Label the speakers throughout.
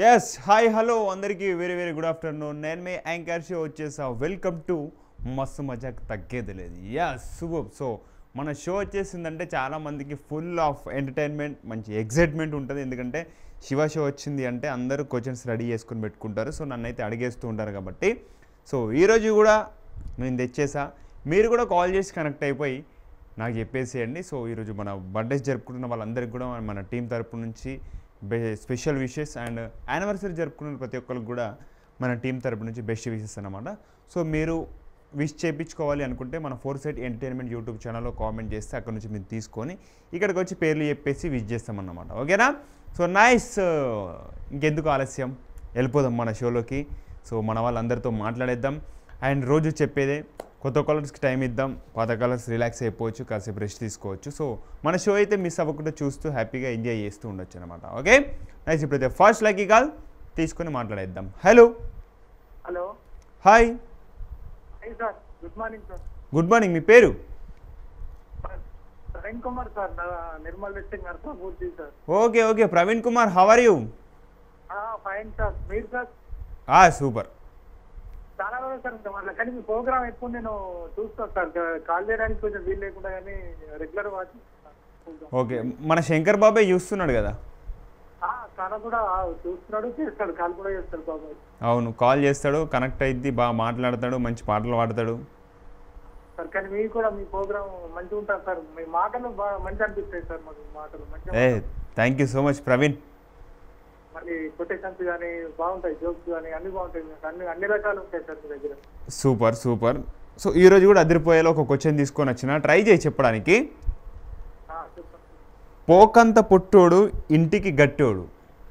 Speaker 1: Yes hi hello అందరికీ very very good afternoon నేను మీ యాంకర్ షో వచ్చేసా వెల్కమ్ టు మస్తు మజాక్ తగ్గేది లేదు ఎస్ శుభం సో మన షో వచ్చేసిందంటే చాలా మందికి ఫుల్ ఆఫ్ ఎంటర్టైన్మెంట్ మంచి ఎగ్జైట్మెంట్ ఉంటుంది ఎందుకంటే శివ షో వచ్చింది అంటే అందరూ క్వశ్చన్స్ రెడీ చేసుకొని పెట్టుకుంటారు సో నన్ను అయితే అడిగేస్తూ ఉంటారు కాబట్టి సో ఈరోజు కూడా నేను తెచ్చేసా మీరు కూడా కాల్ చేసి కనెక్ట్ అయిపోయి నాకు చెప్పేసేయండి సో ఈరోజు మన బర్త్డేస్ జరుపుకుంటున్న వాళ్ళందరికీ కూడా మన టీం తరపు నుంచి బె స్పెషల్ విషెస్ అండ్ యానివర్సరీ జరుపుకున్న ప్రతి ఒక్కరికి కూడా మన టీం తరపు నుంచి బెస్ట్ విషెస్ అన్నమాట సో మీరు విష్ చేయించుకోవాలి అనుకుంటే మన ఫోర్ సైట్ ఎంటర్టైన్మెంట్ యూట్యూబ్ ఛానల్లో కామెంట్ చేస్తే అక్కడ నుంచి మీరు తీసుకొని ఇక్కడికి వచ్చి పేర్లు చెప్పేసి విష్ చేస్తామన్నమాట ఓకేనా సో నైస్ ఇంకెందుకు ఆలస్యం వెళ్ళిపోదాం మన షోలోకి సో మన వాళ్ళందరితో మాట్లాడేద్దాం అండ్ రోజు చెప్పేదే కొత్త కలర్స్కి టైం ఇద్దాం పాత కలర్స్ రిలాక్స్ అయిపోవచ్చు కాసేపు రెస్ట్ తీసుకోవచ్చు సో మన షో అయితే మిస్ అవ్వకుండా చూస్తూ హ్యాపీగా ఎంజాయ్ చేస్తూ ఉండొచ్చు అనమాట ఓకే నైస్ ఇప్పుడైతే ఫస్ట్ లక్కీ కాల్ తీసుకొని మాట్లాడేద్దాం hello
Speaker 2: hello
Speaker 1: hi
Speaker 2: hi sir good morning sir
Speaker 1: good morning మీ పేరు
Speaker 2: ప్రవీణ్ కుమార్ సార్ నా నిర్మల్ డిస్ట్రిక్ట్ నర్సాపూర్తి sir
Speaker 1: okay okay Praveen Kumar how are you
Speaker 2: fine sir మీరు సార్
Speaker 1: ఆ సూపర్
Speaker 2: చాలా రోజులు సార్ ఇంకా వాళ్ళ కానీ మీ ప్రోగ్రామ్ ఎప్పుడు నేను చూస్తాను సార్ కాల్ చేయడానికి కొంచెం వీలు లేకుండా కానీ రెగ్యులర్ వాచ్
Speaker 1: ఓకే మన శంకర్ బాబాయ్ చూస్తున్నాడు కదా
Speaker 2: చాలా కూడా చూస్తున్నాడు చేస్తాడు కాల్ కూడా చేస్తాడు బాబాయ్
Speaker 1: అవును కాల్ చేస్తాడు కనెక్ట్ అయింది బాగా మాట్లాడతాడు మంచి పాటలు పాడతాడు
Speaker 2: సార్ కానీ మీకు కూడా మీ ప్రోగ్రామ్ మంచిగా ఉంటుంది సార్ మీ మాటలు బాగా మంచి అనిపిస్తాయి సార్ మాకు మాటలు మంచిగా
Speaker 1: ఏ thank you so much Praveen
Speaker 2: మళ్ళీ కొటేషన్స్ కానీ బాగుంటాయి జోక్స్ కానీ అన్ని బాగుంటాయి మీకు అన్ని అన్ని రకాలు ఉంటాయి సార్ మీ దగ్గర
Speaker 1: సూపర్ సూపర్ సో ఈరోజు కూడా అదిరిపోయేలా ఒక క్వశ్చన్ తీసుకొని వచ్చిన ట్రై చేయి చెప్పడానికి
Speaker 2: ఆ, చెప్పండి
Speaker 1: పోకంత పుట్టోడు ఇంటికి గట్టోడు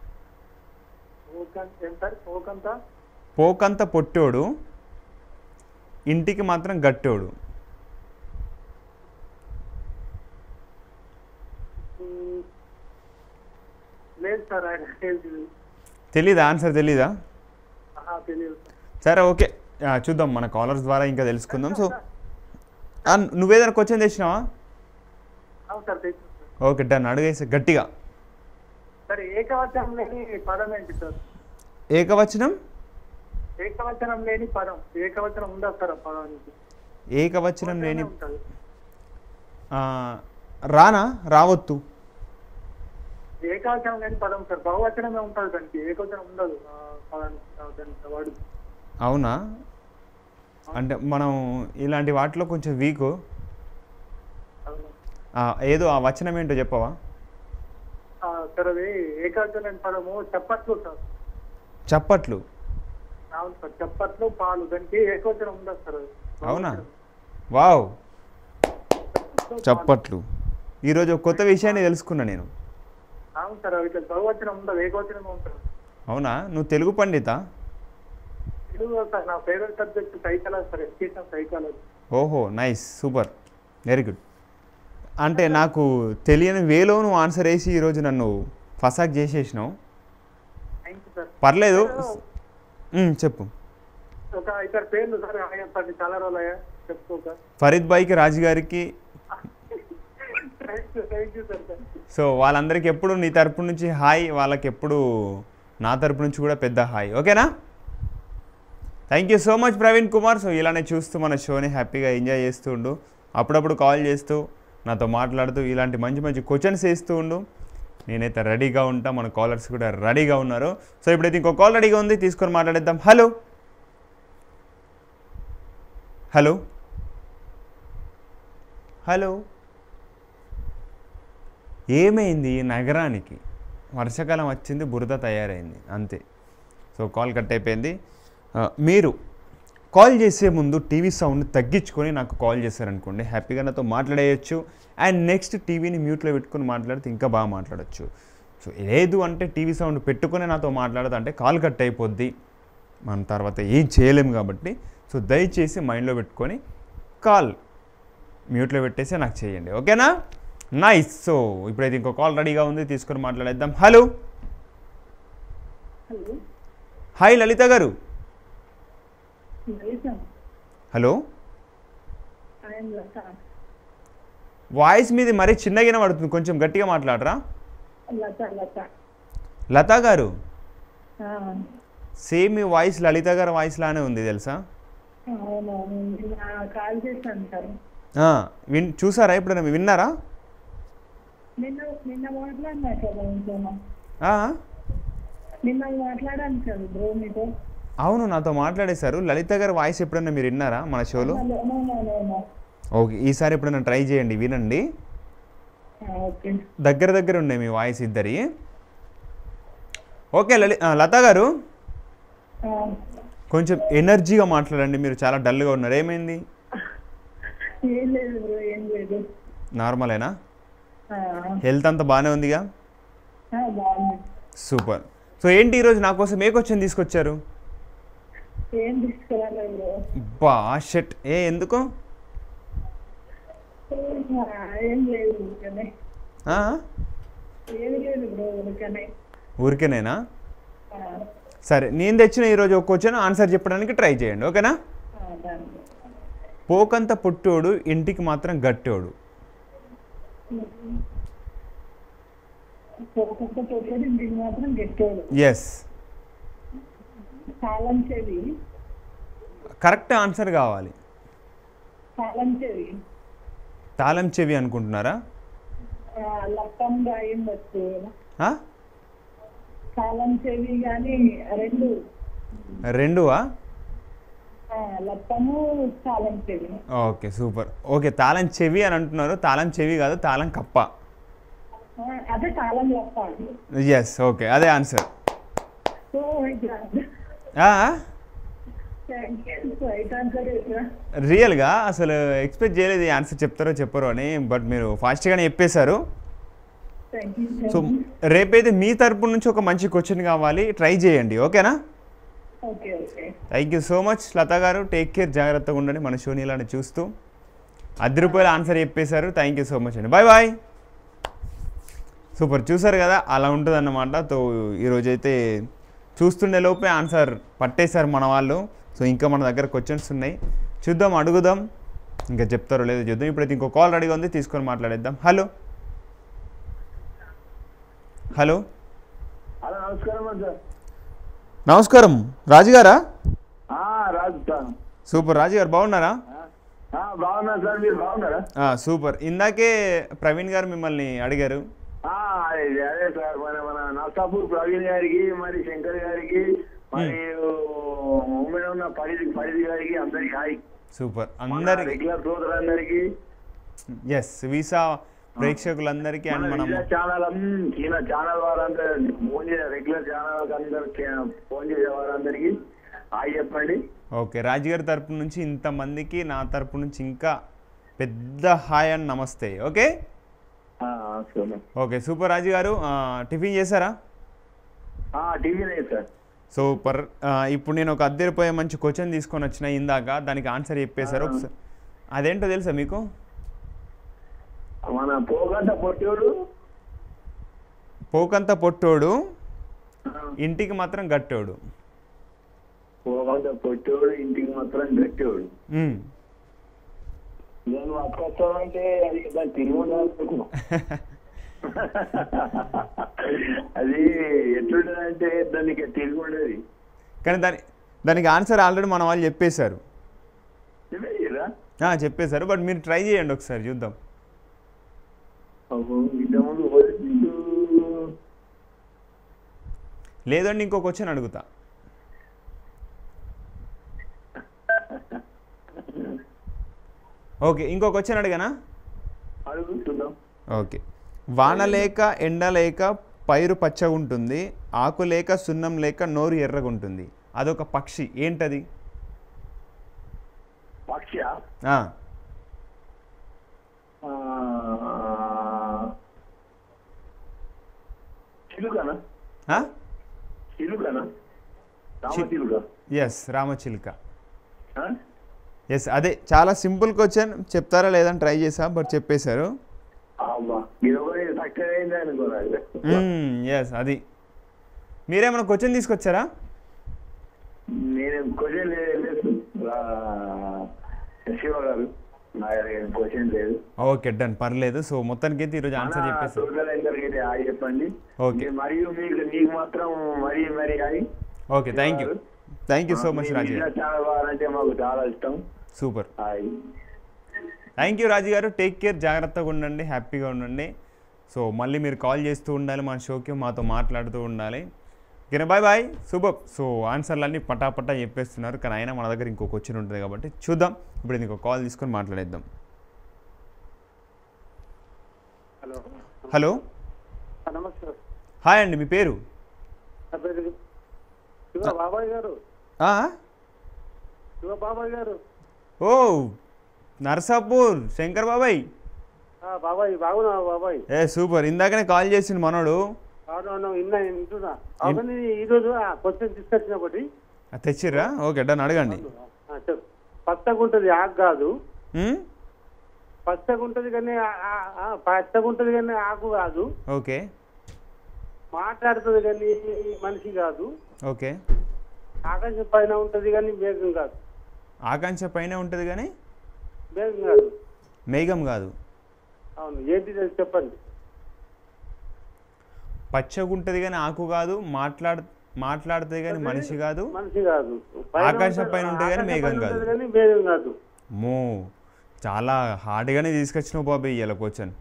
Speaker 2: ఓకన్ ఏం సార్ ఓకంతా
Speaker 1: పోకంత పొట్టోడు ఇంటికి మాత్రం గట్టోడు
Speaker 2: మ్మ్. లేదు సార్ ఆయన తెలియదు
Speaker 1: తెలీదా ఆన్సర్ తెలీదా
Speaker 2: ఆహా, తెలియదు సార్.
Speaker 1: సరే ఓకే ఆ, చూద్దాం మన కాలర్స్ ద్వారా ఇంకా తెలుసుకుందాం సో ఆ, నువ్వేదైనా క్వశ్చన్ తెచ్చినావా
Speaker 2: అవును సార్ తెలుసు సార్
Speaker 1: ఓకే డన్ అడిగేసి గట్టిగా
Speaker 2: సరే ఏకవచనం లేని పదం ఏంటి సార్
Speaker 1: ఏకవచనం
Speaker 2: ఏకవచనం లేని పదం ఏకవచనం ఉందా సార్ ఆ పదానికి
Speaker 1: ఏకవచనం లేని
Speaker 2: ఉంటుంది
Speaker 1: ఆ, రానా రావత్తు
Speaker 2: ఏకవచనం లేని పదం సార్ బహువచనమే ఉంటుంది దానికి ఏకవచనం ఉండదు ఆ పదానికి ఆ దానికి వాడు
Speaker 1: అవునా అంటే మనం ఇలాంటి వాటిలో కొంచెం వీకు
Speaker 2: అవును.
Speaker 1: ఏదో ఆ వచనం ఏంటో చెప్పవా
Speaker 2: ఆ, సార్ అది ఏకవచనం లేని పదము చప్పట్లు సార్
Speaker 1: చప్పట్లు
Speaker 2: అవును సార్ చప్పట్లు పాలు దానికి ఏకవచనం ఉండదు సార్ అది.
Speaker 1: అవునా
Speaker 2: బహువచనం.
Speaker 1: వావ్
Speaker 2: చప్పట్లు, పాలు.
Speaker 1: చప్పట్లు ఈరోజు ఒక కొత్త విషయాన్ని తెలుసుకున్నా నేను
Speaker 2: అవును సార్ అవి ఇట్లా బహువచనం ఉండదు ఏకవచనం ఉంటుంది
Speaker 1: అవునా నువ్వు తెలుగు పండిత
Speaker 2: తెలుగు సార్ నా favourite subject psychology sir education psychology
Speaker 1: ఓహో నైస్ సూపర్ వెరీ గుడ్ అంటే నాకు తెలియని వేలో నువ్వు ఆన్సర్ వేసి ఈరోజు నన్ను ఫసాక్ చేసేసినావు
Speaker 2: థ్యాంక్ యూ సార్
Speaker 1: పర్లేదు ఉమ్, చెప్పు
Speaker 2: ఒక ఇద్దరు పేర్లు సార్ చెప్పండి చాలా రోజులు అయ్యా చెప్పుకోక
Speaker 1: ఫరీద్ బాయ్కి రాజు గారికి
Speaker 2: thank you thank you sir
Speaker 1: so వాళ్ళందరికీ ఎప్పుడు నీ తరపు నుంచి హాయ్ వాళ్ళకి ఎప్పుడు నా తరపు నుంచి కూడా పెద్ద హాయ్ ఓకేనా thank you so much Praveen Kumar so ఇలానే చూస్తూ మన షోని హ్యాపీగా ఎంజాయ్ చేస్తూ ఉండు అప్పుడప్పుడు కాల్ చేస్తూ నాతో మాట్లాడుతూ ఇలాంటి మంచి మంచి క్వశ్చన్స్ వేస్తూ ఉండు నేనైతే రెడీగా ఉంటా మన కాలర్స్ కూడా రెడీగా ఉన్నారు సో ఇప్పుడైతే ఇంకో కాల్ రెడీగా ఉంది తీసుకొని మాట్లాడేద్దాం హలో హలో హలో ఏమైంది ఈ నగరానికి వర్షాకాలం వచ్చింది బురద తయారైంది అంతే సో కాల్ కట్ అయిపోయింది ఆ, మీరు కాల్ చేసే ముందు టీవీ సౌండ్ తగ్గించుకొని నాకు కాల్ చేశారనుకోండి హ్యాపీగా నాతో మాట్లాడేయచ్చు అండ్ నెక్స్ట్ టీవీని మ్యూట్లో పెట్టుకొని మాట్లాడితే ఇంకా బాగా మాట్లాడచ్చు సో లేదు అంటే టీవీ సౌండ్ పెట్టుకొని నాతో మాట్లాడదు అంటే కాల్ కట్ అయిపోద్ది మనం తర్వాత ఏం చేయలేము కాబట్టి సో దయచేసి మైండ్లో పెట్టుకొని కాల్ మ్యూట్లో పెట్టేసి నాకు చేయండి ఓకేనా నైస్ సో ఇప్పుడైతే ఇంకో కాల్ రెడీగా ఉంది తీసుకొని మాట్లాడేద్దాం హలో
Speaker 2: హలో
Speaker 1: హాయ్ లలిత గారు హలో
Speaker 2: లత
Speaker 1: వాయిస్ మీది మరీ చిన్నగానే పడుతుంది కొంచెం గట్టిగా మాట్లాడరా
Speaker 2: లత లత
Speaker 1: లతా గారు
Speaker 2: ఆ,
Speaker 3: ఆ,
Speaker 1: సేమ్ మీ వాయిస్ లలిత గారి వాయిస్ లానే ఉంది తెలుసా
Speaker 3: అవునవును నిన్న కాల్ చేశాను సార్
Speaker 1: ఆ, విన్ చూసారా ఎప్పుడైనా విన్నారా
Speaker 3: నిన్న నిన్న మాట్లాడినా సార్ ఇంట్లో
Speaker 1: ఆ,
Speaker 3: నిన్న మాట్లాడాను సార్ బ్రో మీతో
Speaker 1: అవును నాతో మాట్లాడేశారు లలిత గారి వాయిస్ ఎప్పుడైనా మీరు విన్నారా మన షోలో
Speaker 3: hello, no, no, no, no.
Speaker 1: Okay ఈసారి ఎప్పుడైనా ట్రై చేయండి వినండి
Speaker 3: ఆ, ఓకే
Speaker 1: దగ్గర దగ్గర ఉండే మీ వాయిస్ ఇద్దరి ఓకే లలి ఆ, లత గారు
Speaker 3: ఆ,
Speaker 1: కొంచెం ఎనర్జీగా మాట్లాడండి మీరు చాలా డల్గా ఉన్నారు ఏమైంది
Speaker 3: ఏం లేదు బ్రో ఏం లేదు
Speaker 1: నార్మలేనా
Speaker 3: ఆ,
Speaker 1: హెల్త్ అంతా బాగానే ఉందిగా
Speaker 3: ఆ, బాగుంది
Speaker 1: సూపర్ సో ఏంటి ఈరోజు నా కోసం ఏ క్వశ్చన్ తీసుకొచ్చారు
Speaker 3: ఏం తీసుకురాలే బ్రో
Speaker 1: బా షెట్ ఏ ఎందుకు
Speaker 3: ఆ, ఏం లేదు ఊరికనే
Speaker 1: ఆ?
Speaker 3: ఏం లేదు బ్రో ఊరికనే
Speaker 1: ఊరికేనేనా
Speaker 3: ఆ,
Speaker 1: సరే నేను తెచ్చిన ఈరోజు ఒక క్వశ్చన్ ఆన్సర్ చెప్పడానికి ట్రై చేయండి ఓకేనా
Speaker 3: ఆ, done.
Speaker 1: పోకంత పుట్టోడు ఇంటికి మాత్రం గట్టోడు
Speaker 3: ఒక్కొక్క తోటోడు ఇంటికి మాత్రం గెట్టోడు
Speaker 1: ఎస్
Speaker 3: తాళం చెవి
Speaker 1: కరెక్ట్ ఆన్సర్ కావాలి
Speaker 3: తాళం చెవి
Speaker 1: తాళం చెవి అనుకుంటున్నారా
Speaker 3: ఆ, లప్పంగా అయ్యిండొచ్చు
Speaker 1: ఆ?
Speaker 3: తాళం చెవి కానీ రెండు
Speaker 1: రెండువా
Speaker 3: ఆ, లప్పము తాళం చెవి
Speaker 1: ఓకే సూపర్ ఓకే తాళం చెవి అని అంటున్నారు తాళం చెవి కాదు తాళం కప్ప
Speaker 3: ఆ, అదే తాళం లప్ప
Speaker 1: ఎస్ ఓకే అదే ఆన్సర్
Speaker 3: సో రైట్ ఆన్సర్
Speaker 1: రియల్గా అసలు ఎక్స్పెక్ట్ చేయలేదు ఈ ఆన్సర్ చెప్తారో చెప్పరో అని బట్ మీరు ఫాస్ట్గానే చెప్పేశారు
Speaker 3: థ్యాంక్
Speaker 1: సో
Speaker 3: యూ
Speaker 1: రేపైతే మీ తరపు నుంచి ఒక మంచి క్వశ్చన్ కావాలి ట్రై చేయండి ఓకేనా
Speaker 3: okay okay
Speaker 1: thank you so much Latha garu take care జాగ్రత్తగా ఉండండి మన షోని ఇలానే చూస్తూ అర్ధ రూపాయల ఆన్సర్ చెప్పేశారు థ్యాంక్ యూ సో మచ్ అండి బాయ్ బాయ్ సూపర్ చూసారు కదా అలా ఉంటుంది అన్నమాట సో ఈరోజైతే చూస్తుండే లోపే ఆన్సర్ పట్టేశారు మన వాళ్ళు సో ఇంకా మన దగ్గర క్వశ్చన్స్ ఉన్నాయి చూద్దాం అడుగుదాం ఇంకా చెప్తారో లేదో చూద్దాం ఇప్పుడైతే ఇంకో కాల్ రెడీగా ఉంది తీసుకొని మాట్లాడేద్దాం హలో హలో
Speaker 4: హలో నమస్కారం సార్
Speaker 1: నమస్కారం రాజుగారా
Speaker 4: రాజు సార్
Speaker 1: సూపర్ రాజు గారు బాగున్నారా
Speaker 4: ఆ, బాగున్నా సార్ మీరు బాగున్నారా
Speaker 1: ఆ, సూపర్ ఇందాకే ప్రవీణ్ గారు మిమ్మల్ని అడిగారు
Speaker 4: ఆ, అదే అదే సార్ మన మన నర్సాపూర్ ప్రవీణ్ గారికి మరి శంకర్ గారికి మరి ఉమ్మడి ఉన్న పరిధి పరిధి గారికి అందరికి హాయ్
Speaker 1: సూపర్
Speaker 4: మన
Speaker 1: అందరికి
Speaker 4: రెగ్యులర్ సోదరులందరికీ
Speaker 1: ఎస్ వీసా ప్రేక్షకులందరికీ అండ్
Speaker 4: మన
Speaker 1: మనం
Speaker 4: విజయ ఛానల్ అం- ఈయన ఛానల్ వారందరూ ఫోన్ చేసే రెగ్యులర్ ఛానల్ అందరికి ఫోన్ చేసే వారందరికీ హాయ్ చెప్పండి
Speaker 1: ఓకే రాజు గారి తరపు నుంచి ఇంతమందికి నా తరపు నుంచి ఇంకా పెద్ద హాయ్ అండ్ నమస్తే ఓకే
Speaker 4: ఆ, సరే.
Speaker 1: ఓకే సూపర్ రాజు గారు ఆ, టిఫిన్ చేశారా
Speaker 4: ఆ, టీవీనే సార్
Speaker 1: సూపర్ ఆ, ఇప్పుడు నేను ఒక అద్దె రూపాయ మంచి క్వశ్చన్ తీసుకొని వచ్చిన ఇందాక దానికి ఆన్సర్ చెప్పేశారు ఒకసారి అదేంటో తెలుసా మీకు
Speaker 4: మన పోగంట పొట్టోడు
Speaker 1: పోకంత పొట్టోడు ఇంటికి మాత్రం గట్టోడు
Speaker 4: పోగంట పొట్టోడు ఇంటికి మాత్రం గట్టోడు
Speaker 1: మ్మ్.
Speaker 4: నేను అక్కడంటే అది దాన్ని తిరిగి ఉండాలనుకున్నా అది ఎట్లుంటదంటే దానికి తిరిగి ఉండేది
Speaker 1: కానీ దాని దానికి ఆన్సర్ ఆల్రెడీ మన వాళ్ళు చెప్పేశారు
Speaker 4: చెప్పేదిరా
Speaker 1: ఆ, చెప్పేశారు బట్ మీరు ట్రై చేయండి ఒకసారి చూద్దాం
Speaker 4: ఇంతకుముందు వదిలిండు.
Speaker 1: లేదండి ఇంకో క్వశ్చన్ అడుగుతా ఓకే ఇంకో క్వశ్చన్ అడిగానా
Speaker 4: అడుగు చూద్దాం
Speaker 1: ఓకే వాన లేక ఎండ లేక పైరు పచ్చగా ఉంటుంది ఆకు లేక సున్నం లేక నోరు ఎర్రగా ఉంటుంది అదొక పక్షి ఏంటది
Speaker 4: పక్ష
Speaker 1: ఆ,
Speaker 4: చిలుకనా
Speaker 1: ఆ?
Speaker 4: చిలుకనా రామ చిలుక
Speaker 1: ఎస్ రామచిలుక
Speaker 4: ఆ?
Speaker 1: ఎస్ అదే చాలా సింపుల్ క్వశ్చన్ చెప్తారా లేదని ట్రై చేసా బట్ చెప్పేశారు
Speaker 4: అమ్మా ఇరవై తక్కువ అయింది అనుకోరాదు
Speaker 1: ఎస్ అది మీరేమైనా క్వశ్చన్ తీసుకొచ్చారా
Speaker 4: నేను క్వశ్చన్ లేదు రా- శివ గారు నా దగ్గర క్వశ్చన్ లేదు
Speaker 1: ఓకే డన్ పర్లేదు సో మొత్తానికి అయితే ఈరోజు ఆన్సర్ చెప్పేసి
Speaker 4: టోటల్ ఎందరికి అయితే హాయ్ చెప్పండి
Speaker 1: ఓకే.
Speaker 4: మరియు మీకు నీకు మాత్రం మరీ మరీ hi
Speaker 1: okay thank you thank you so much
Speaker 4: మీ
Speaker 1: రాజు
Speaker 4: మీద
Speaker 1: గారు
Speaker 4: చాలా బాగాలంటే మాకు చాలా ఇష్టం
Speaker 1: super
Speaker 4: hi
Speaker 1: thank you Raju garu take care జాగ్రత్తగా ఉండండి హ్యాపీగా ఉండండి సో మళ్ళీ మీరు కాల్ చేస్తూ ఉండాలి మన షోకి మాతో మాట్లాడుతూ ఉండాలి ఓకేనా బాయ్ బాయ్ సూపర్ సో ఆన్సర్లు అన్నీ పటాపటా చెప్పేస్తున్నారు కానీ అయినా మన దగ్గర ఇంకో క్వశ్చన్ ఉంటుంది కాబట్టి చూద్దాం ఇప్పుడు ఇంకో కాల్ తీసుకొని మాట్లాడేద్దాం
Speaker 2: హలో
Speaker 1: హలో
Speaker 2: నమస్కారం
Speaker 1: హాయ్ అండి మీ పేరు
Speaker 2: నా పేరు శివ బాబాయ్ గారు
Speaker 1: ఆ?
Speaker 2: శివ బాబాయ్ గారు
Speaker 1: ఓ నర్సాపూర్ శంకర్ బాబాయ్
Speaker 2: ఆ, బాబాయ్ బాగున్నా బాబాయ్
Speaker 1: ఏ సూపర్ ఇందాకనే కాల్ చేసిండు మనోడు
Speaker 2: అవునవును ఇన్నా వింటున్నా అవును ఈ రోజు ఆ క్వశ్చన్ తీసుకొచ్చిన ఒకటి
Speaker 1: ఆ, తెచ్చిర్రా ఓకే డన్ అడగండి
Speaker 2: ఆ, చెప్పు పచ్చగా ఉంటుంది ఆకు కాదు
Speaker 1: ఉమ్?
Speaker 2: పచ్చగా ఉంటుంది కానీ ఆ- ఆ- ఆ, పచ్చగా ఉంటుంది కానీ ఆకు కాదు
Speaker 1: ఓకే
Speaker 2: మాట్లాడుతుంది కానీ మనిషి కాదు
Speaker 1: ఓకే
Speaker 2: ఆకాశం పైన ఉంటుంది కానీ మేఘం కాదు
Speaker 1: ఆకాంక్ష పైన ఉంటుంది కానీ
Speaker 2: మేఘం కాదు
Speaker 1: మేఘం కాదు
Speaker 2: అవును ఏంటి అది చెప్పండి
Speaker 1: పచ్చగా ఉంటుంది కానీ ఆకు కాదు మాట్లాడు మాట్లాడుతుంది కానీ మనిషి కాదు
Speaker 2: మనిషి కాదు
Speaker 1: ఆకాశం పైన ఉంటుంది కానీ మేఘం
Speaker 2: ఆకాశం పైన
Speaker 1: కాదు.
Speaker 2: ఉంటుంది కానీ మేఘం కాదు
Speaker 1: మో చాలా హార్డ్గానే తీసుకొచ్చినావు బాబు ఇవాళ క్వశ్చన్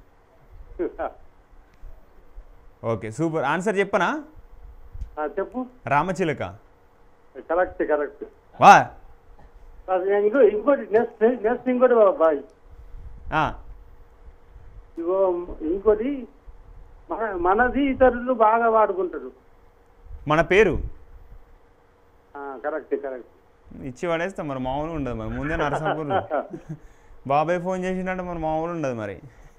Speaker 1: ఓకే సూపర్ ఆన్సర్ చెప్పనా
Speaker 2: ఆ, చెప్పు
Speaker 1: రామచిలక
Speaker 2: కరెక్ట్ కరెక్ట్
Speaker 1: వా
Speaker 2: ఇంకో ఇంకోటి నెక్స్ట్ నెక్స్ట్ ఇంకోటి బాబాయ్
Speaker 1: ఆ,
Speaker 2: ఇగో ఇంకోటి మన మనది ఇతరులు బాగా వాడుకుంటారు
Speaker 1: మన పేరు
Speaker 2: కరెక్ట్ కరెక్ట్
Speaker 1: ఇచ్చి పడేస్తాం మరి మామూలుగా ఉండదు మరి ముందే నరసాపూర్ బాబాయ్ ఫోన్ చేసిందంటే మరి మామూలు ఉండదు మరి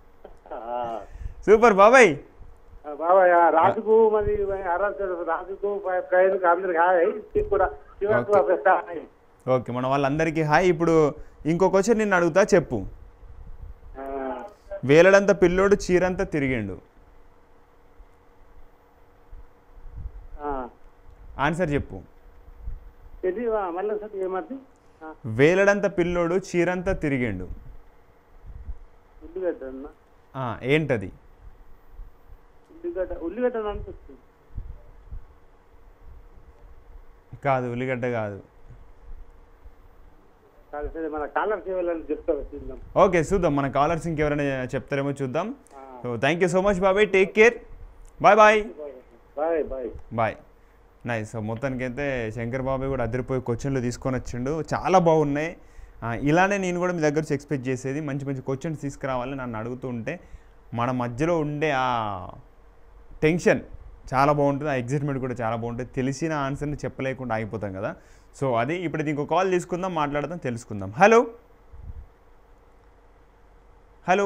Speaker 1: సూపర్ బాబాయ్
Speaker 2: బాబాయ్ ఆ, రాజుకు మరి అరాజు రాజుకు ప్రజలకు అందరికి హాయ్ శివకు కూడా శివకు
Speaker 1: Okay.
Speaker 2: పెద్ద హాయ్
Speaker 1: ఓకే మన వాళ్ళందరికీ హాయ్ ఇప్పుడు ఇంకో క్వశ్చన్ నిన్ను అడుగుతా చెప్పు
Speaker 2: ఆ,
Speaker 1: వేలడంత పిల్లోడు చీరంతా తిరిగిండు
Speaker 2: ఆ.
Speaker 1: ఆన్సర్ చెప్పు
Speaker 2: ఇది ఆ, మళ్ళీ సార్ ఏమది ఆ,
Speaker 1: వేలడంత పిల్లోడు చీరంతా తిరిగిండు
Speaker 2: ఉల్లిగడ్డ అన్న
Speaker 1: ఆ, ఏంటది
Speaker 2: ఉల్లిగడ్డ ఉల్లిగడ్డ అని అనిపిస్తుంది
Speaker 1: కాదు ఉల్లిగడ్డ కాదు
Speaker 2: కాదు సరే మన కాలర్ సేవలని చెప్తారు చూద్దాం
Speaker 1: ఓకే చూద్దాం మన కాలర్స్ ఇంకెవరైనా చెప్తారేమో చూద్దాం
Speaker 2: ఆ,
Speaker 1: so thank you so much బాబాయ్ take care bye bye
Speaker 2: bye bye
Speaker 1: bye nice so మొత్తానికి అయితే శంకర్ బాబాయ్ కూడా అదిరిపోయి క్వశ్చన్లు తీసుకొని వచ్చిండు చాలా బాగున్నాయి ఆ, ఇలానే నేను కూడా మీ దగ్గర నుంచి ఎక్స్పెక్ట్ చేసేది మంచి మంచి క్వశ్చన్స్ తీసుకురావాలని నన్ను అడుగుతూ ఉంటే మన మధ్యలో ఉండే ఆ టెన్షన్ చాలా బాగుంటుంది ఆ ఎగ్జైట్మెంట్ కూడా చాలా బాగుంటుంది తెలిసిన ఆన్సర్ని చెప్పలేకుండా ఆగిపోతాం కదా సో అది ఇప్పుడు ఇంకో కాల్ తీసుకుందాం మాట్లాడదాం తెలుసుకుందాం hello hello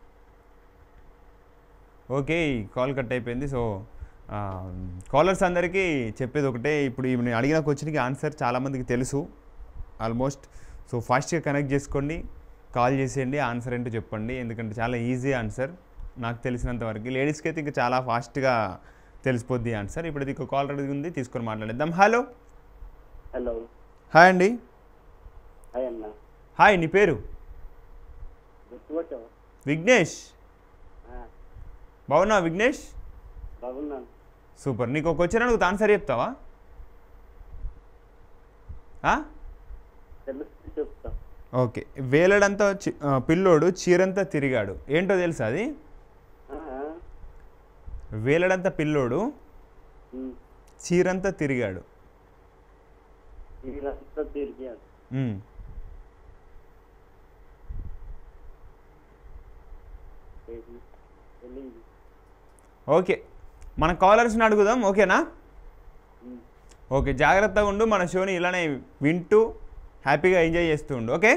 Speaker 1: okay call cut అయిపోయింది సో కాలర్స్ అందరికీ చెప్పేది ఒకటే ఇప్పుడు ఈ నేను అడిగిన క్వశ్చన్కి ఆన్సర్ చాలామందికి తెలుసు ఆల్మోస్ట్ సో ఫాస్ట్గా కనెక్ట్ చేసుకోండి కాల్ చేసేయండి ఆన్సర్ ఏంటో చెప్పండి ఎందుకంటే చాలా ఈజీ ఆన్సర్ నాకు తెలిసినంత వరకు లేడీస్కి అయితే ఇంకా చాలా ఫాస్ట్గా తెలిసిపోద్ది ఆన్సర్ ఇప్పుడు ఇది ఒక కాల్ రెడీ ఉంది తీసుకొని మాట్లాడేద్దాం హలో
Speaker 2: హలో
Speaker 1: హాయ్ అండి
Speaker 2: హాయ్ అన్న
Speaker 1: హాయ్ నీ పేరు
Speaker 2: గుర్తుపట్టావా
Speaker 1: విఘ్నేష్ బాగున్నావా విఘ్నేష్
Speaker 2: బాగున్నాను
Speaker 1: సూపర్ నీకు ఒక క్వశ్చన్ అడుగుతా ఆన్సర్ చెప్తావా ఆ?
Speaker 2: తెలుసు చెప్తా
Speaker 1: ఓకే వేలడంతా చి- ఆ, పిల్లోడు చీరంతా తిరిగాడు ఏంటో తెలుసా అది వేలడంతా పిల్లోడు చీరంతా తిరిగాడు
Speaker 2: వీళ్ళంతా తిరిగారు
Speaker 1: మ్మ్.
Speaker 2: తెలియదు
Speaker 1: ఓకే మన కాలర్స్ని అడుగుదాం ఓకేనా ఓకే జాగ్రత్తగా ఉండు మన షోని ఇలానే వింటూ హ్యాపీగా ఎంజాయ్ చేస్తూ ఉండు ఓకే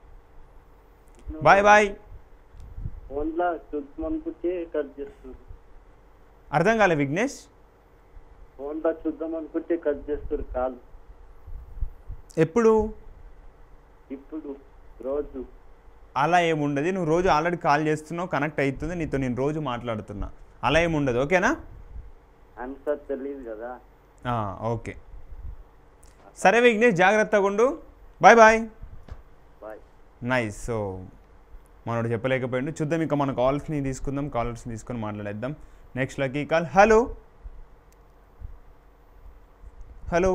Speaker 1: బాయ్ బాయ్
Speaker 2: ఫోన్లో చూద్దాం అనుకుంటే కట్ చేస్తారు
Speaker 1: అర్థం కాలే విఘ్నేష్
Speaker 2: ఫోన్లో చూద్దాం అనుకుంటే కట్ చేస్తారు కాల్
Speaker 1: ఎప్పుడు
Speaker 2: ఇప్పుడు రోజు
Speaker 1: అలా ఏముండదు నువ్వు రోజు ఆల్రెడీ కాల్ చేస్తున్నావు కనెక్ట్ అవుతుంది నీతో నేను రోజు మాట్లాడుతున్నా అలా ఏముండదు ఓకేనా
Speaker 2: ఆన్సర్ తెలియదు కదా
Speaker 1: ఆ, ఓకే సరే విఘ్నేష్ జాగ్రత్తగా ఉండు bye bye
Speaker 2: bye
Speaker 1: nice so మనోడు చెప్పలేకపోయిండు చూద్దాం ఇంకా మన కాల్స్ని తీసుకుందాం కాలర్స్ని తీసుకొని మాట్లాడేద్దాం next lucky call hello hello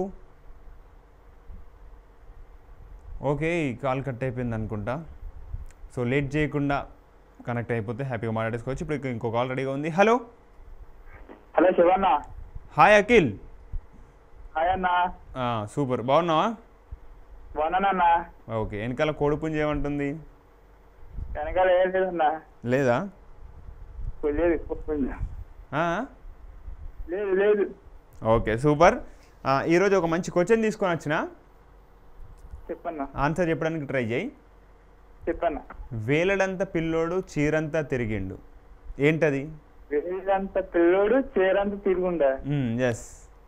Speaker 1: okay ఈ కాల్ కట్ అయిపోయింది అనుకుంటా సో లేట్ చేయకుండా కనెక్ట్ అయిపోతే హ్యాపీగా మాట్లాడేసుకోవచ్చు ఇప్పుడు ఇంకో కాల్ రెడీగా ఉంది హలో
Speaker 5: హలో శివన్న
Speaker 1: హాయ్ అఖిల్
Speaker 5: హాయ్ అన్న
Speaker 1: ఆ, సూపర్ బాగున్నావా
Speaker 5: బాగున్నానన్న
Speaker 1: ఓకే వెనకాల కోడిపుంజ ఏమంటుంది
Speaker 5: వెనకాల ఏం లేదన్న
Speaker 1: లేదా
Speaker 5: లేదు కూర్చుంది.
Speaker 1: ఆ?
Speaker 5: లేదు లేదు
Speaker 1: ఓకే సూపర్ ఆ, ఈరోజు ఒక మంచి క్వశ్చన్ తీసుకొని వచ్చిన
Speaker 5: చెప్పన్న
Speaker 1: ఆన్సర్ చెప్పడానికి ట్రై చేయి
Speaker 5: చెప్పన్న
Speaker 1: వేలడంత పిల్లోడు చీరంతా తిరిగిండు ఏంటది
Speaker 5: వేలంత పిల్లోడు చీరంత తిరుగుండా
Speaker 1: ఎస్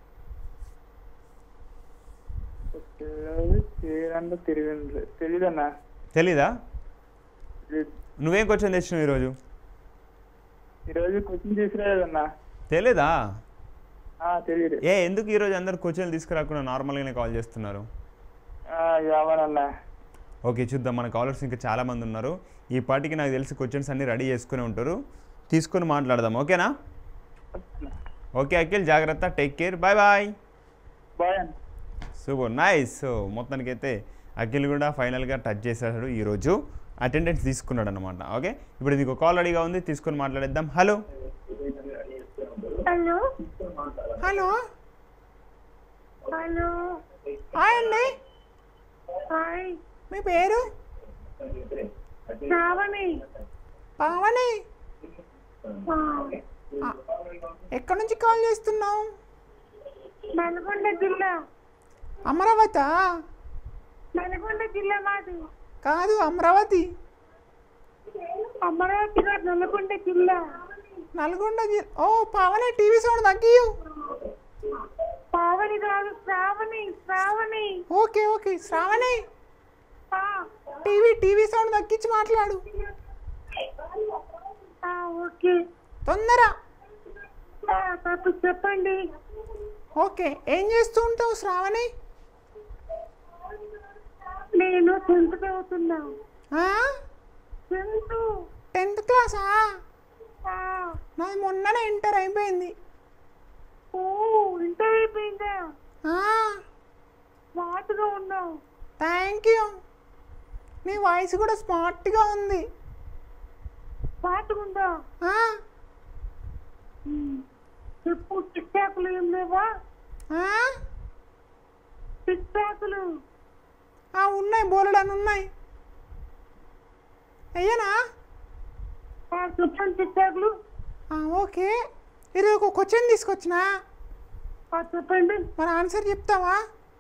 Speaker 5: పిల్లోడు చీరంత తిరిగిండు తెలీదన్న
Speaker 1: తెలీదా
Speaker 5: తెలీదు.
Speaker 1: నువ్వేం క్వశ్చన్ తెచ్చినావు ఈరోజు
Speaker 5: ఈరోజు క్వశ్చన్ తీసుకురాలేదన్న
Speaker 1: తెలీదా
Speaker 5: ఆ, తెలియదు
Speaker 1: ఏ ఎందుకు ఈరోజు అందరు క్వశ్చన్లు తీసుకురాకుండా నార్మల్గానే కాల్ చేస్తున్నారు
Speaker 5: యావనన్న
Speaker 1: ఓకే చూద్దాం మన కాలర్స్ ఇంకా చాలా మంది ఉన్నారు ఈ పాటికి నాకు తెలిసి క్వశ్చన్స్ అన్ని రెడీ చేసుకుని ఉంటారు తీసుకొని మాట్లాడదాం ఓకేనా ఓకే అఖిల్ జాగ్రత్త take care bye bye
Speaker 5: bye అన్న
Speaker 1: సూపర్ నైస్ సో మొత్తానికైతే అఖిల్ కూడా ఫైనల్గా టచ్ చేశాడు ఈరోజు అటెండెన్స్ తీసుకున్నాడు అనమాట ఓకే ఇప్పుడు ఇది కాల్ రెడీగా ఉంది తీసుకొని మాట్లాడేద్దాం hello
Speaker 3: hello
Speaker 1: hello
Speaker 3: hello
Speaker 1: hi అండి
Speaker 3: హాయ్
Speaker 1: మీ పేరు
Speaker 3: శ్రావణి
Speaker 1: పావని
Speaker 3: ఆ,
Speaker 1: ఎక్కడి నుంచి కాల్ చేస్తున్నావు
Speaker 3: నల్గొండ జిల్లా
Speaker 1: అమరావతా
Speaker 3: నల్గొండ జిల్లా మాది
Speaker 1: కాదు అమరావతి
Speaker 3: అమరావతి గారు నల్గొండ జిల్లా
Speaker 1: నల్గొండ జిల్లా ఓ పావని టీవీ సౌండ్ తగ్గియు
Speaker 3: పావని కాదు శ్రావణి శ్రావణి
Speaker 1: ఓకే ఓకే శ్రావణి
Speaker 3: ఆ,
Speaker 1: టీవీ టీవీ సౌండ్ తగ్గించి మాట్లాడు
Speaker 3: ఆ, ఓకే
Speaker 1: తొందర
Speaker 3: ఆ, పాప చెప్పండి
Speaker 1: ఓకే ఏం చేస్తూ ఉంటావు శ్రావణి
Speaker 3: నేను టెన్త్ చదువుతున్నా
Speaker 1: ఆ?
Speaker 3: టెన్త్
Speaker 1: టెన్త్ క్లాసా
Speaker 3: ఆ,
Speaker 1: నాది మొన్ననే ఇంటర్ అయిపోయింది
Speaker 3: ఓ ఇంటర్ అయిపోయిందా
Speaker 1: ఆ,
Speaker 3: స్మార్ట్గా ఉన్నావు
Speaker 1: థ్యాంక్ యూ నీ వాయిస్ కూడా స్మార్ట్గా ఉంది
Speaker 3: స్మార్ట్గా ఉందా
Speaker 1: ఆ,
Speaker 3: ఉమ్. చెప్పు టిక్ టాక్లు ఏం లేవా
Speaker 1: ఆ?
Speaker 3: టిక్ టాక్లు
Speaker 1: ఆ, ఉన్నాయి బోలెడని ఉన్నాయి అయ్యనా
Speaker 3: ఆ, చెప్పండి టిక్ టాక్లు
Speaker 1: ఆ, ఓకే ఇది ఒక క్వశ్చన్ తీసుకొచ్చినా
Speaker 3: ఆ, చెప్పండి
Speaker 1: మరి ఆన్సర్ చెప్తావా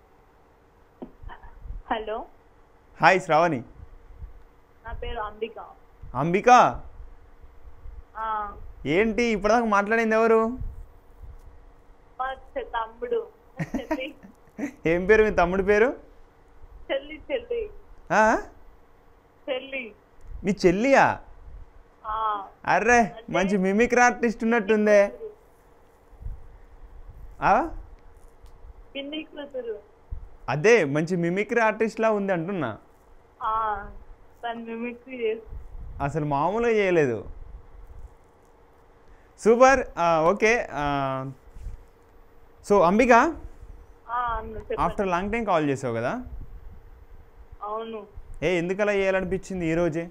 Speaker 6: హలో
Speaker 1: హాయ్ శ్రావణి
Speaker 6: నా పేరు అంబిక
Speaker 1: అంబిక
Speaker 6: ఆ,
Speaker 1: ఏంటి ఇప్పటిదాకా మాట్లాడింది ఎవరు
Speaker 6: మా చె- తమ్ముడు చెల్లి
Speaker 1: ఏం పేరు మీ తమ్ముడి పేరు
Speaker 6: చెల్లి చెల్లి
Speaker 1: ఆ?
Speaker 6: చెల్లి
Speaker 1: మీ చెల్లియా
Speaker 6: ఆ,
Speaker 1: అర్రే మంచి మిమిక్రీ ఆర్టిస్ట్ ఉన్నట్టుందే ఆ?
Speaker 6: పిన్ని కూతురు
Speaker 1: అదే మంచి మిమిక్రీ ఆర్టిస్ట్లా ఉంది అంటున్నా
Speaker 6: ఆ, తను మిమిక్రీ చేసి
Speaker 1: అసలు మామూలుగా చేయలేదు సూపర్ ఆ, ఓకే ఆ, సో అంబిక
Speaker 6: ఆ, అన్న చెప్పండి
Speaker 1: ఆఫ్టర్ లాంగ్ టైం కాల్ చేసావు కదా
Speaker 6: అవును
Speaker 1: ఏ ఎందుకలా చేయాలనిపించింది ఈరోజే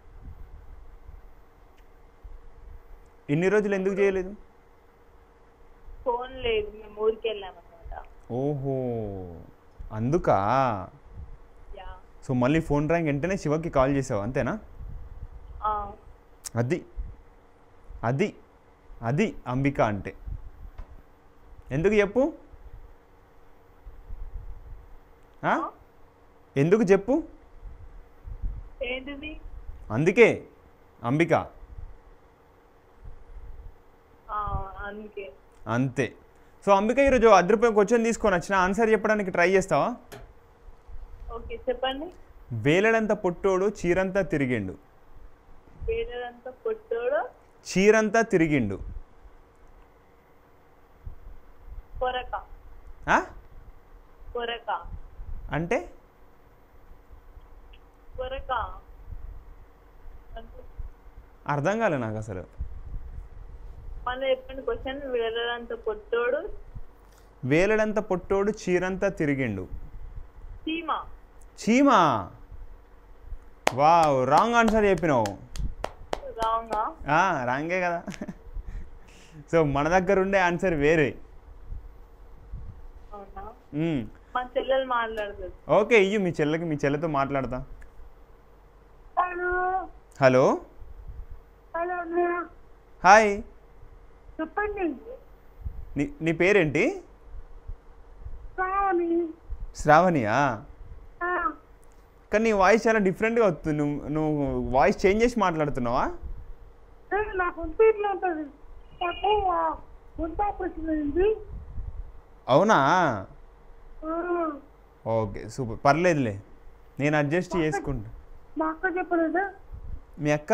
Speaker 1: ఇన్ని రోజులు ఎందుకు చేయలేదు
Speaker 6: ఫోన్ లేదు మేము ఊరికి వెళ్ళామన్నమాట
Speaker 1: ఓహో అందుకా
Speaker 6: యా
Speaker 1: సో మళ్ళీ ఫోన్ ర్యాంక్ వెంటనే శివకి కాల్ చేసావు అంతేనా
Speaker 6: ఆ,
Speaker 1: అది అది అది అంబిక అంటే ఎందుకు చెప్పు ఆ? ఎందుకు చెప్పు
Speaker 6: ఏంటిది
Speaker 1: అందుకే అంబిక
Speaker 6: ఆ, అందుకే
Speaker 1: అంతే సో అంబిక ఈరోజు అర్ధ రూపాయలు క్వశ్చన్ తీసుకొని వచ్చిన ఆన్సర్ చెప్పడానికి ట్రై చేస్తావా
Speaker 6: ఓకే చెప్పండి
Speaker 1: వేలడంత పొట్టోడు చీరంతా తిరిగిండు
Speaker 6: వేరేదంతా పొట్టోడు
Speaker 1: చీరంతా తిరిగిండు
Speaker 6: కొరక
Speaker 1: ఆ?
Speaker 6: కొరక
Speaker 1: అంటే
Speaker 6: కొరక అంటే
Speaker 1: అర్థం కాలే నాకు అసలు
Speaker 6: మళ్ళీ చెప్పండి క్వశ్చన్ వేరేదంతా పొట్టోడు
Speaker 1: వేలడంత పొట్టోడు చీరంతా తిరిగిండు
Speaker 6: చీమ
Speaker 1: చీమా వావ్ రాంగ్ ఆన్సర్ చెప్పినావు
Speaker 6: రాంగా
Speaker 1: ఆ, రాంగే కదా సో మన దగ్గర ఉండే ఆన్సర్ వేరే
Speaker 6: అవునా
Speaker 1: మ్మ్.
Speaker 6: మా చెల్లెలు మాట్లాడుతుంది
Speaker 1: ఓకే ఇయ్యు మీ చెల్లెకి మీ చెల్లెతో మాట్లాడతా హలో హాయ్
Speaker 3: చెప్పండి
Speaker 1: నీ నీ పేరేంటి శ్రావణియా కానీ నీ వాయిస్ చాలా డిఫరెంట్గా వస్తుంది నువ్వు నువ్వు వాయిస్ చేంజ్ చేసి మాట్లాడుతున్నావా
Speaker 3: నాకు ఉంటే ఇట్లా ఉంటుంది నాకు గుంత ఆపరేషన్ అయింది
Speaker 1: అవునా ఓకే సూపర్ పర్లేదులే నేను అడ్జస్ట్ చేసుకుంటా
Speaker 3: మా అక్క చెప్పలేదా
Speaker 1: మీ అక్క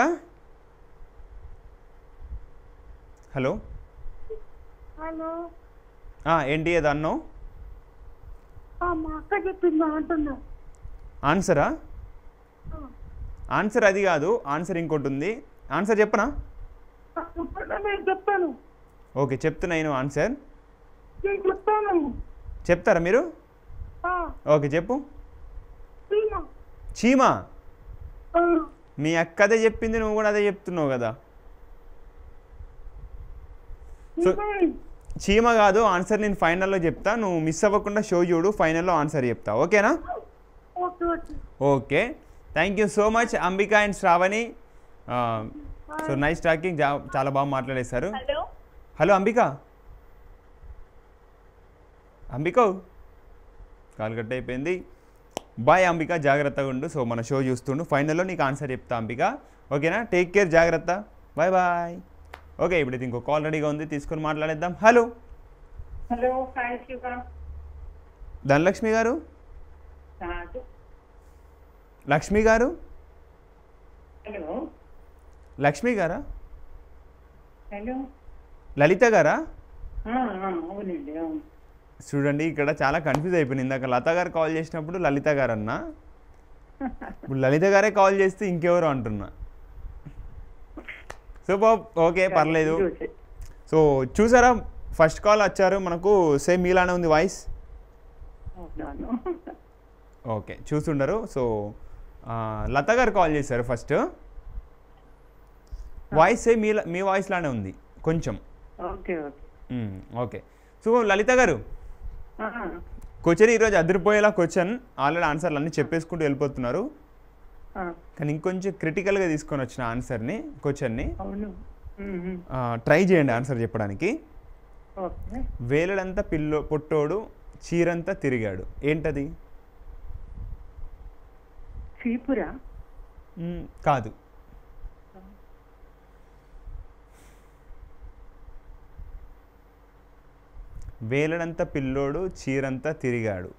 Speaker 1: హలో
Speaker 3: హలో
Speaker 1: ఆ, ఏంటి ఏదో అన్నావు
Speaker 3: మా అక్క చెప్పిందా అంటున్నా
Speaker 1: ఆన్సరా ఆన్సర్ అది కాదు ఆన్సర్ ఇంకోటి ఉంది ఆన్సర్ చెప్పనా
Speaker 3: చెప్పండి నేను చెప్తాను
Speaker 1: ఓకే చెప్తున్నా నేను ఆన్సర్
Speaker 3: నేను చెప్తాను
Speaker 1: చెప్తారా మీరు
Speaker 3: ఆ,
Speaker 1: ఓకే చెప్పు
Speaker 3: సీమ.
Speaker 1: చీమా
Speaker 3: ఆ,
Speaker 1: మీ అక్క అదే చెప్పింది నువ్వు కూడా అదే చెప్తున్నావు కదా సో
Speaker 3: నిజమే.
Speaker 1: చీమ కాదు ఆన్సర్ నేను ఫైనల్లో చెప్తా నువ్వు మిస్ అవ్వకుండా షో చూడు ఫైనల్లో ఆన్సర్ చెప్తా ఓకేనా
Speaker 3: okay okay
Speaker 1: okay thank you so much Ambika and Shravani so nice talking చాలా బాగా మాట్లాడేశారు
Speaker 6: hello
Speaker 1: hello Ambika Ambika call cut అయిపోయింది బాయ్ అంబిక జాగ్రత్తగా ఉండు సో మన షో చూస్తుండు ఫైనల్లో నీకు ఆన్సర్ చెప్తా అంబిక ఓకేనా టేక్ కేర్ జాగ్రత్త బాయ్ బాయ్ ఓకే ఇప్పుడు ఇంకో కాల్ రెడీగా ఉంది తీసుకొని మాట్లాడేద్దాం hello
Speaker 3: hello hi Shiva
Speaker 1: Dhanalakshmi garu
Speaker 3: Raju
Speaker 1: Lakshmi గారు
Speaker 3: హలో
Speaker 1: లక్ష్మి గారా
Speaker 3: హలో
Speaker 1: లలిత గారా
Speaker 3: ఆ, ఆ, అవునండి అవును
Speaker 1: చూడండి ఇక్కడ చాలా కన్ఫ్యూజ్ అయిపోయింది ఇందాక లత గారు కాల్ చేసినప్పుడు లలిత గారు అన్నా ఇప్పుడు లలిత గారే కాల్ చేస్తే ఇంకెవరు అంటున్నా సో ఓకే పర్లేదు
Speaker 3: ఈరోజే.
Speaker 1: సో చూసారా ఫస్ట్ కాల్ వచ్చారు మనకు సేమ్ మీలానే ఉంది వాయిస్
Speaker 3: అవునవును
Speaker 1: ఓకే చూస్తుండరు సో ఆ, లత గారు కాల్ చేశారు ఫస్ట్ వాయిస్ సేమ్ మీ మీ వాయిస్ లానే ఉంది కొంచెం
Speaker 3: ఓకే ఓకే
Speaker 1: మ్మ్, ఓకే సో లలిత గారు
Speaker 3: ఆ,
Speaker 1: క్వశ్చన్ ఈరోజు అదిరిపోయేలా క్వశ్చన్ ఆల్రెడీ ఆన్సర్లు అన్నీ చెప్పేసుకుంటూ వెళ్ళిపోతున్నారు
Speaker 3: ఆ,
Speaker 1: కానీ ఇంకొంచెం క్రిటికల్గా తీసుకొని వచ్చిన ఆన్సర్ని క్వశ్చన్ని
Speaker 3: అవును ఉమ్, ఉమ్.
Speaker 1: ట్రై చేయండి ఆన్సర్ చెప్పడానికి
Speaker 3: ఓకే
Speaker 1: వేలడంతా పిల్లో పొట్టోడు చీరంతా తిరిగాడు ఏంటది
Speaker 3: చీపురా
Speaker 1: మ్మ్, కాదు వేలడంత పిల్లోడు చీరంతా తిరిగాడు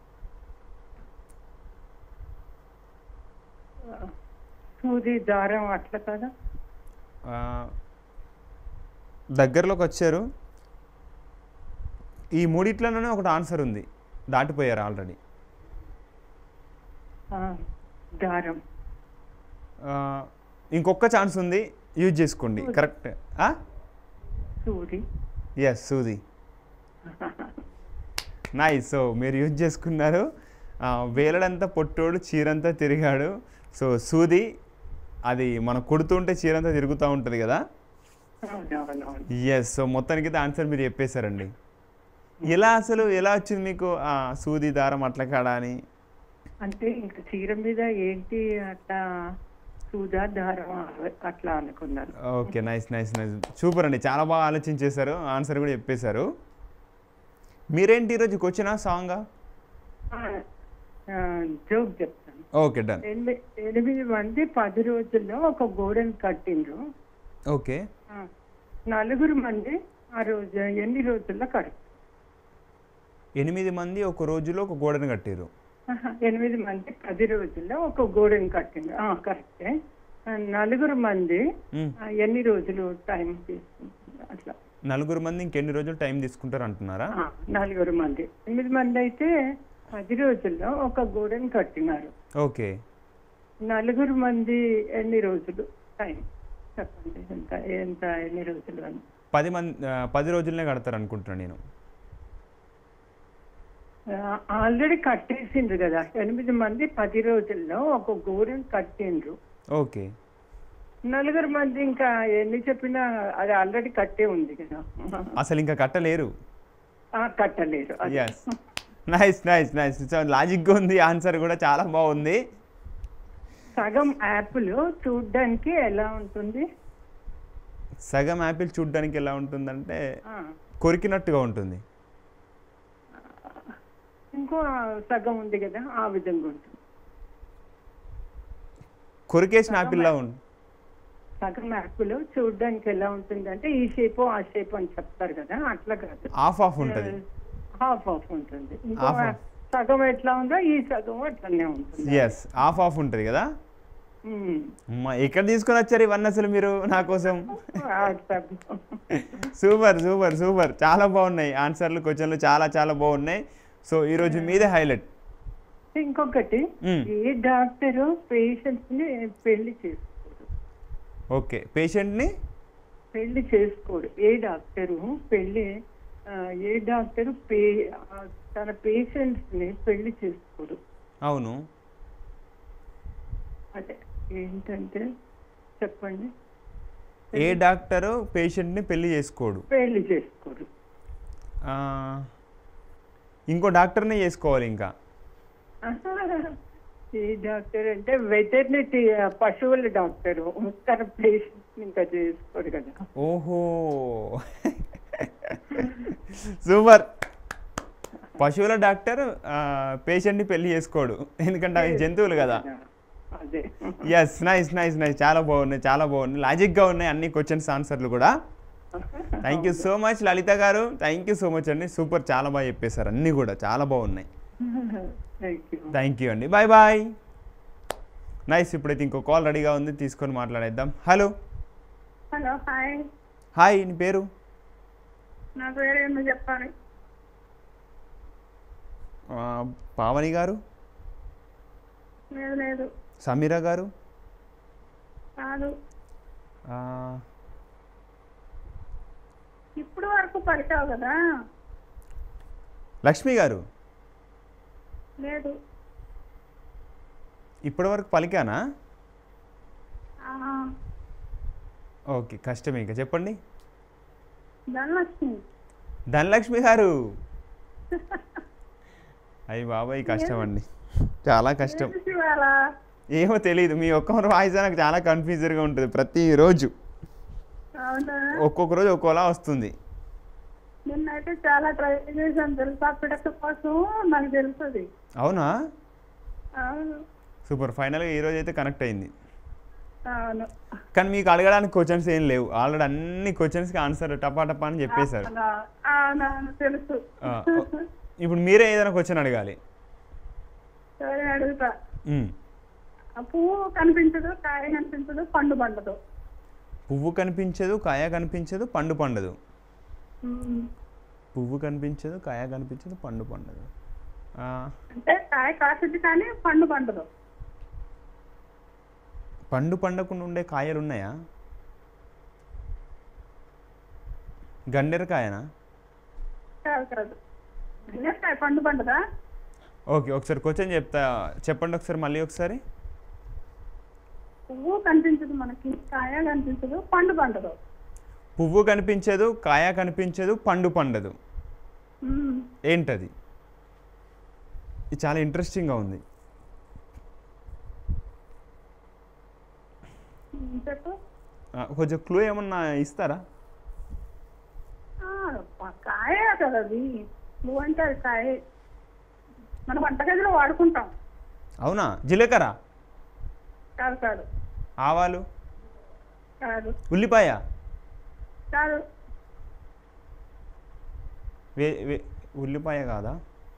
Speaker 3: సూది దారం అట్లా కదా
Speaker 1: ఆ, దగ్గరలోకి వచ్చారు ఈ మూడిట్లోనే ఒకటి ఆన్సర్ ఉంది దాటిపోయారు ఆల్రెడీ
Speaker 3: ఆ, దారం
Speaker 1: ఇంకొక ఛాన్స్ ఉంది యూజ్ చేసుకోండి కరెక్ట్
Speaker 3: సూది
Speaker 1: ఎస్ సూది నైస్ సో మీరు యూజ్ చేసుకున్నారు ఆ, వేలడంతా పొట్టోడు చీరంతా తిరిగాడు సో సూది అది మనం కుడుతుంటే చీరంతా తిరుగుతూ ఉంటుంది కదా
Speaker 3: అవునవునవును
Speaker 1: ఎస్ సో మొత్తానికి అయితే ఆన్సర్ మీరు చెప్పేశారండి ఎలా అసలు ఎలా వచ్చింది మీకు ఆ, సూది దారం అట్లా కాడా అని
Speaker 3: అంటే ఇంక చీర మీద ఏంటి అట్లా సూదా దారం అట్లా అనుకున్నాను
Speaker 1: okay nice nice nice super అండి చాలా బాగా ఆలోచించేశారు ఆన్సర్ కూడా చెప్పేశారు మీరేంటి ఈరోజు వచ్చిన సాంగా
Speaker 3: జోక్ చెప్తాను
Speaker 1: ఓకే డన్
Speaker 3: ఎనిమి- ఎనిమిది మంది పది రోజుల్లో ఒక గోడను కట్టిండ్రు
Speaker 1: ఓకే
Speaker 3: ఆ, నలుగురు మంది ఆ రోజు ఎన్ని రోజుల్లో కడతారు
Speaker 1: ఎనిమిది మంది ఒక రోజులో ఒక గోడను కట్టారు
Speaker 3: ఆహా, ఎనిమిది మంది పది రోజుల్లో ఒక గోడను కట్టిండ్రు ఆ, కరెక్టే ఆ, నలుగురు మంది
Speaker 1: మ్మ్.
Speaker 3: ఆ, ఎన్ని రోజులు టైం తీసుకుంటారు అట్లా
Speaker 1: నలుగురు మంది ఇంకెన్ని రోజులు టైం తీసుకుంటారు అంటున్నారా
Speaker 3: ఆ, నలుగురు మంది ఎనిమిది మంది అయితే పది రోజుల్లో ఒక గోడను కట్టినారు
Speaker 1: ఓకే
Speaker 3: నలుగురు మంది ఎన్ని రోజులు టైం చెప్పండి ఎంత ఎంత ఎన్ని రోజులు అని
Speaker 1: పది మంది ఆ, పది రోజులనే కడతారు అనుకుంటున్నాను నేను
Speaker 3: ఆల్రెడీ కట్టేసిండ్రు కదా ఎనిమిది మంది పది రోజుల్లో ఒక గోరం కట్టిండ్రు
Speaker 1: ఓకే
Speaker 3: నలుగురు మంది ఇంకా ఎన్ని చెప్పినా అది ఆల్రెడీ కట్టే ఉంది కదా
Speaker 1: అసలు ఇంకా కట్టలేరు
Speaker 3: ఆ, కట్టలేరు అది.
Speaker 1: Yes nice nice nice so లాజిక్గా ఉంది ఆన్సర్ కూడా చాలా బాగుంది
Speaker 3: సగం యాపిల్ చూడ్డానికి ఎలా ఉంటుంది
Speaker 1: సగం యాపిల్ చూడడానికి ఎలా ఉంటుందంటే
Speaker 3: ఆ,
Speaker 1: కొరికినట్టుగా ఉంటుంది
Speaker 3: ఇంకో సగం ఉంది కదా ఆ విధంగా ఉంటుంది
Speaker 1: కొరికేసిన యాపిల్లా ఉంటుంది
Speaker 3: సగం యాపిల్ చూడ్డానికి ఎలా ఉంటుంది అంటే ఈ షేప్ ఆ షేప్ అని చెప్తారు కదా అట్లా కాదు
Speaker 1: ఆఫ్ ఆఫ్ ఉంటుంది
Speaker 3: హాఫ్ ఆఫ్ ఉంటుంది ఇంకో
Speaker 1: Half off.
Speaker 3: సగం ఎట్లా ఉందో ఈ సగం అట్లనే ఉంటుంది
Speaker 1: ఎస్ ఆఫ్ ఆఫ్ ఉంటుంది కదా
Speaker 3: ఉమ్.
Speaker 1: అమ్మా, ఎక్కడ తీసుకొని వచ్చారు ఇవన్నీ అసలు మీరు నా కోసం
Speaker 3: ఆ సగం.
Speaker 1: సూపర్ సూపర్ సూపర్ చాలా బాగున్నాయి ఆన్సర్లు క్వశ్చన్లు చాలా చాలా బాగున్నాయి సో ఈరోజు మీదే హైలైట్
Speaker 3: ఇంకొకటి
Speaker 1: మ్మ్.
Speaker 3: ఏ డాక్టర్ పేషెంట్స్ ని పెళ్లి చేసుకోడు
Speaker 1: ఓకే పేషెంట్ని
Speaker 3: పెళ్లి చేసుకోడు ఏ డాక్టరు పెళ్లి ఆ, ఏ డాక్టర్ పే ఆ, తన పేషెంట్స్ ని పెళ్లి చేసుకోడు
Speaker 1: అవును
Speaker 3: అదే ఏంటంటే చెప్పండి
Speaker 1: ఏ డాక్టరు పేషెంట్ని పెళ్లి చేసుకోడు
Speaker 3: పెళ్లి చేసుకోడు
Speaker 1: ఆ, ఇంకో డాక్టర్నే చేసుకోవాలి ఇంకా
Speaker 3: ఏ డాక్టర్ అంటే వెటర్నిటీ పశువుల డాక్టర్ తన పేషెంట్స్ ఇంకా చేసుకోడు కదా
Speaker 1: ఓహో సూపర్ పశువుల డాక్టర్ పేషెంట్ని పెళ్లి చేసుకోడు ఎందుకంటే అవి జంతువులు కదా
Speaker 3: అదే
Speaker 1: ఎస్ నైస్ నైస్ నైస్ చాలా బాగున్నాయి చాలా బాగున్నాయి లాజిక్గా ఉన్నాయి అన్ని క్వశ్చన్స్ ఆన్సర్లు కూడా thank you so much Lalitha garu thank you so much అండి సూపర్ చాలా బాగా చెప్పేశారు అన్నీ కూడా చాలా బాగున్నాయి
Speaker 3: థ్యాంక్ యూ
Speaker 1: థ్యాంక్ యూ అండి బాయ్ బాయ్ నైస్ ఇప్పుడైతే ఇంకో కాల్ రెడీగా ఉంది తీసుకొని మాట్లాడేద్దాం హలో
Speaker 6: హలో హాయ్
Speaker 1: హాయ్ నీ పేరు
Speaker 6: నా పేరు ఏందో చెప్పాలి
Speaker 1: ఆ, పావని గారు
Speaker 6: లేదు లేదు
Speaker 1: సమీరా గారు
Speaker 6: కాదు
Speaker 1: ఆ,
Speaker 6: ఇప్పుడు వరకు పలికావు కదా
Speaker 1: లక్ష్మి గారు
Speaker 6: లేదు
Speaker 1: ఇప్పటి వరకు పలికానా
Speaker 6: ఆ,
Speaker 1: ఓకే కష్టమే ఇంకా చెప్పండి
Speaker 6: ధనలక్ష్మి
Speaker 1: ధనలక్ష్మి గారు అయ్యి బాబాయ్ కష్టం అండి చాలా కష్టం
Speaker 6: ఏంటి ఇవాళ
Speaker 1: ఏమో తెలియదు మీ ఒక్క వాయిస్ నాకు చాలా కన్ఫ్యూజర్గా ఉంటుంది ప్రతిరోజు
Speaker 6: అవునా
Speaker 1: ఒక్కొక్క రోజు ఒక్కోలా వస్తుంది
Speaker 6: నిన్నైతే చాలా ట్రై చేశాను తెలుసా పిడక కోసం నాకు తెలుస్తుంది
Speaker 1: అవునా
Speaker 6: అవును
Speaker 1: సూపర్ ఫైనల్గా ఈరోజు అయితే కనెక్ట్ అయింది
Speaker 6: అవును
Speaker 1: కానీ మీకు అడగడానికి క్వశ్చన్స్ ఏం లేవు ఆల్రెడీ అన్ని క్వశ్చన్స్కి ఆన్సర్ టపా టపా అని చెప్పేశారు
Speaker 6: అవునా? అవునవును తెలుసు
Speaker 1: ఆ, ఓ- ఇప్పుడు మీరే ఏదైనా క్వశ్చన్ అడగాలి
Speaker 6: సరే అడుగుతా
Speaker 1: మ్.
Speaker 6: ఆ పువ్వు కనిపించదు కాయ కనిపించదు పండు పండదు
Speaker 1: పువ్వు కనిపించదు కాయ కనిపించదు పండు పండదు
Speaker 6: ఉమ్.
Speaker 1: పువ్వు కనిపించదు కాయ కనిపించదు పండు పండదు ఆ,
Speaker 6: అంటే కాయ కాసింది కానీ పండు పండదు
Speaker 1: పండు పండకుండా ఉండే కాయలు ఉన్నాయా గండెరకాయనా
Speaker 6: కాదు కాదు కాయ పండు పండదా
Speaker 1: ఓకే ఒకసారి క్వశ్చన్ చెప్తా చెప్పండి ఒకసారి మళ్ళీ ఒకసారి
Speaker 6: పువ్వు కనిపించదు మనకి కాయ కనిపించదు పండు పండదు
Speaker 1: పువ్వు కనిపించదు కాయ కనిపించదు పండు పండదు
Speaker 6: ఉమ్.
Speaker 1: ఏంటది ఇది చాలా ఇంట్రెస్టింగ్గా ఉంది
Speaker 6: ఉమ్, చెప్పు
Speaker 1: ఆ, కొంచెం క్లూ ఏమన్నా ఇస్తారా
Speaker 6: ఆ, ప- కాయ కదా అది పువ్వు అంటే అది కాయ మన వంటగదిలో వాడుకుంటాం
Speaker 1: అవునా జీలకర్ర
Speaker 6: కాదు కాదు
Speaker 1: ఆవాలు
Speaker 6: కాదు
Speaker 1: ఉల్లిపాయ
Speaker 6: కాదు
Speaker 1: వే వే ఉల్లిపాయ కాదా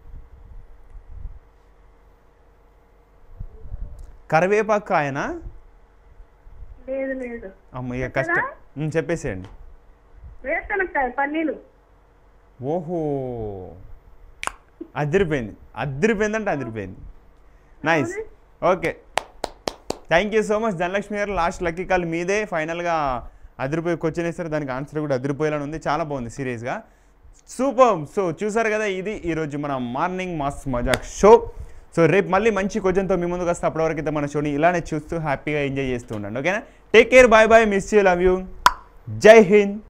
Speaker 1: కరివేపాకు కాయనా
Speaker 6: లేదు లేదు
Speaker 1: అమ్మ ఇక కష్టం ఉమ్, చెప్పేసేయండి
Speaker 6: వేరుశనక్కాయ పల్లీలు
Speaker 1: ఓహో అదిరిపోయింది అదిరిపోయింది అంటే అదిరిపోయింది nice okay thank you so much Dhanalakshmi garu last lucky call మీదే ఫైనల్గా అదిరిపోయి క్వశ్చన్ వేస్తారు దానికి ఆన్సర్ కూడా అదిరిపోయేలా ఉంది చాలా బాగుంది సీరియస్గా సూపర్ సో చూసారు కదా ఇది ఈరోజు మన morning mass Mazaak show so రేపు మళ్ళీ మంచి క్వశ్చన్తో మీ ముందుకు వస్తే అప్పటివరకు అయితే మన షోని ఇలానే చూస్తూ హ్యాపీగా ఎంజాయ్ చేస్తూ ఉండండి ఓకేనా take care bye bye miss you love you Jai Hind